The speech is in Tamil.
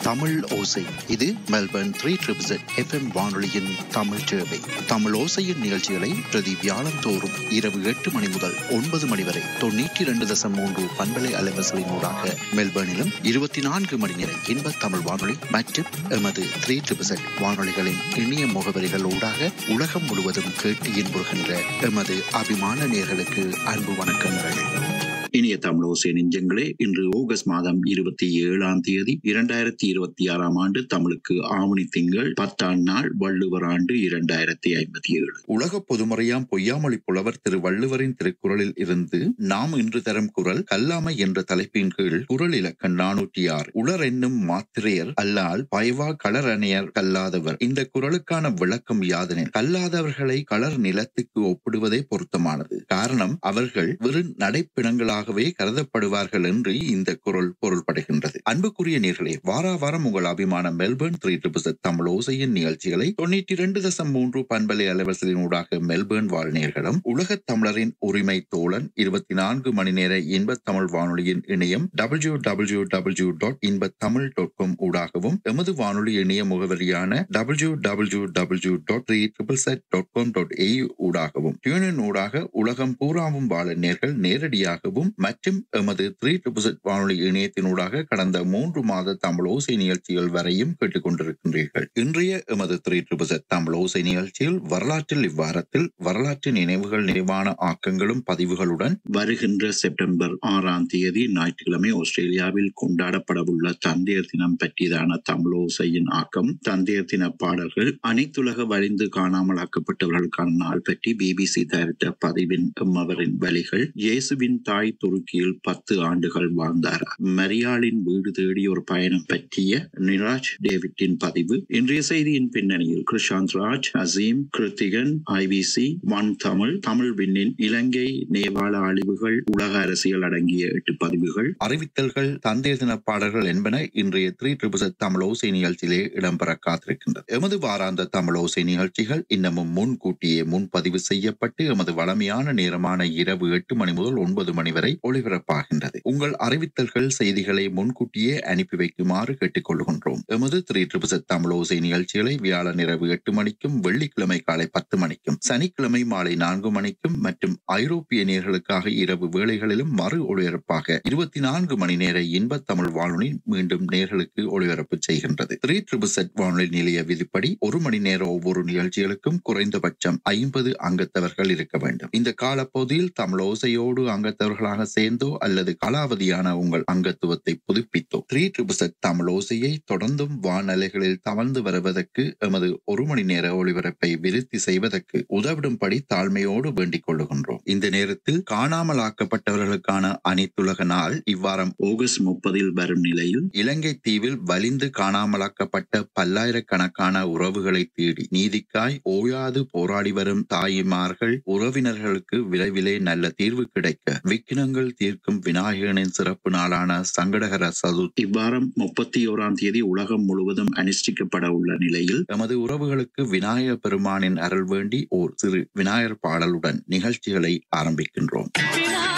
தமிழ் ஓசை இது மெல்பர்ன் த்ரீ ட்ரிபிள் எஃப்எம் வானொலியின் தமிழ் சேவை தமிழ் ஓசையின் நிகழ்ச்சிகளை பிரதி வியாழந்தோறும் இரவு எட்டு மணி முதல் ஒன்பது மணி வரை தொண்ணூற்றி இரண்டு தசம் மூன்று பண்பலை அலைவசலின் ஊடாக மெல்பர்னிலும் இருபத்தி நான்கு மணி நேர இன்ப தமிழ் வானொலி மற்றும் எமது த்ரீ ட்ரிபிள் வானொலிகளின் இணைய முகவரிகள் ஊடாக உலகம் முழுவதும் கேட்டு இன்புறுகின்ற எமது அபிமான நேர்களுக்கு அன்பு வணக்கங்கள் இனிய தமிழோசை நெஞ்சங்களே இன்று ஆகஸ்ட் மாதம் இருபத்தி ஏழாம் தேதி இரண்டாயிரத்தி இருபத்தி ஆறாம் ஆண்டு தமிழுக்கு ஆவணி திங்கள் பத்தாம் நாள் வள்ளுவர் ஆண்டு இரண்டாயிரத்தி ஐம்பத்தி ஏழு உலக பொதுமறையாம் பொய்யாமொழி புலவர் திரு வள்ளுவரின் திருக்குறளில் இருந்து நாம் இன்று தரும் குரல் கல்லாமை என்ற தலைப்பின் கீழ் குரல் இலக்கண் நானூற்றி ஆறு உலர் என்னும் மாத்திரையர் அல்லால் பயவா களரணையர் கல்லாதவர் இந்த குரலுக்கான விளக்கம் யாதெனில் கல்லாதவர்களை களர் நிலத்துக்கு ஒப்பிடுவதே பொருத்தமானது காரணம் அவர்கள் வெறும் நடைப்பிணங்களாகவே கருதப்படுவார்கள் என்று இந்த குரல் பொருள்படுகின்றது அன்புக்குரிய நேர்களே வாரா வாரம் உங்கள் அபிமான மெல்பர்ன் த்ரீ ட்ரிபிள் தமிழ் ஓசையின் நிகழ்ச்சிகளை தொண்ணூற்றி இரண்டு தசம் மூன்று பண்பலை அலைவரிசலின் ஊடாக மெல்பர்ன் வாழ் நேர்களும் உலகத் தமிழரின் உரிமை தோழன் இருபத்தி நான்கு மணி நேர இன்பத் தமிழ் வானொலியின் இணையம் டபிள்யூ டபிள்யூ டபிள்யூ டாட் இன்பத் தமிழ் டாட் காம் ஊடாகவும் எமது வானொலி இணைய முகவரியான W W W dot three triple Z dot com dot AU ஊடாகவும் டியூனின் ஊடாக உலகம் பூராவும் வாழ நேர்கள் நேரடியாகவும் மற்றும் எமது த்ரீ ட்ரிபிள் செட் வானொலி இணையத்தினூடாக கடந்த மூன்று மாத தமிழ் ஓசை நிகழ்ச்சிகள் வரையும் கேட்டுக்கொண்டிருக்கின்றீர்கள் இன்றைய எமது த்ரீ ட்ரிபிள் செட் தமிழ் ஓசை நிகழ்ச்சியில் வரலாற்றில் இவ்வாரத்தில் வரலாற்று நினைவுகள் நிறைவான ஆக்கங்களும் பதிவுகளுடன் வருகின்ற செப்டம்பர் ஆறாம் தேதி ஞாயிற்றுக்கிழமை ஆஸ்திரேலியாவில் கொண்டாடப்படவுள்ள தந்தையர் தினம் பற்றியதான தமிழோசையின் ஆக்கம் தந்தையர் தின பாடல்கள் அனைத்துலக வழிந்து காணாமலாக்கப்பட்டவர்களுக்கான நாள் பற்றி பிபிசி தயாரித்த பதிவின் எம்மவரின் வழிகள் இயேசுவின் தாய் துருக்கியில் பத்து ஆண்டுகள் வாழ்ந்தார் மரியாளின் வீடு தேடி ஒரு பயணம் பற்றிய நிராஜ் டேவிட்டின் பதிவு இன்றைய செய்தியின் பின்னணியில் கிருஷாந்த் ராஜ் அசீம் கிருத்திகன் ஐபிசி ஒன் தமிழ் தமிழ் விண்ணின் இலங்கை நேபாள அழிவுகள் உலக அரசியல் அடங்கிய எட்டு பதிவுகள் அறிவித்தல்கள் தந்தையர் தின பாடல்கள் என்பன இன்றைய த்ரீ ட்ரிபிள் தமிழ் ஓசை நிகழ்ச்சியிலே இடம்பெற காத்திருக்கின்றது எமது வாராந்த தமிழ் ஓசை நிகழ்ச்சிகள் இன்னமும் முன்கூட்டியே முன்பதிவு செய்யப்பட்டு எமது வளமையான நேரமான இரவு எட்டு மணி முதல் ஒன்பது மணி வரை ஒளிபரப்பாகின்றது உங்கள் அறிவித்தல்கள் செய்திகளை முன்கூட்டியே அனுப்பி வைக்குமாறு கேட்டுக்கொள்கின்றோம் எமது த்ரீ ட்ரிபிள் தமிழ் ஓசை நிகழ்ச்சிகளை வியாழன் இரவு எட்டு மணிக்கும் வெள்ளிக்கிழமை காலை பத்து மணிக்கும் சனிக்கிழமை மாலை நான்கு மணிக்கும் மற்றும் ஐரோப்பிய நேர்களுக்காக இரவு வேளைகளிலும் மறு ஒளிபரப்பாக இருபத்தி நான்கு மணி நேர இன்ப தமிழ் வானொலி மீண்டும் நேர்களுக்கு ஒளிபரப்பு செய்கின்றது த்ரீ ட்ரிபிள் செட் வானொலி நிலைய விதிப்படி ஒரு மணி நேர ஒவ்வொரு நிகழ்ச்சிகளுக்கும் குறைந்தபட்சம் ஐம்பது அங்கத்தவர்கள் இருக்க வேண்டும் இந்த காலப்பகுதியில் தமிழ் ஓசையோடு அங்கத்தவர்களாக சேர்ந்தோ அல்லது காலாவதியான உங்கள் அங்கத்துவத்தை புதுப்பித்தோ த்ரீ ட்ரிபிள் செட் தமிழ் ஓசையை தொடர்ந்தும் வானலைகளில் தவழ்ந்து வருவதற்கு எமது ஒரு மணி நேர ஒளிபரப்பை விருத்தி செய்வதற்கு உதவிடும்படி தாழ்மையோடு வேண்டிக் கொள்ளுகின்றோம் இந்த நேரத்தில் காணாமலாக்கப்பட்டவர்களுக்கான அனைத்துலக நாள் இவ்வாரம் ஆகஸ்ட் முப்பதில் வரும் நிலையில் இலங்கை தீவில் வலிந்து காணாமலாக்கப்பட்ட பல்லாயிரக்கணக்கான உறவுகளை தேடி நீதிக்காய் ஓயாது போராடி வரும் தாய்மார்கள் உறவினர்களுக்கு விரைவிலே நல்ல தீர்வு கிடைக்க விக்கினங்கள் தீர்க்கும் விநாயகனின் சிறப்பு நாளான சங்கடகர சதுர்த்தி இவ்வாரம் முப்பத்தி ஓராம் தேதி உலகம் முழுவதும் அனுஷ்டிக்கப்பட உள்ள நிலையில் எமது உறவுகளுக்கு விநாயகர் பெருமானின் அருள் வேண்டி ஓர் சிறு விநாயகர் பாடலுடன் நிகழ்ச்சிகளை ஆரம்பிக்கின்றோம்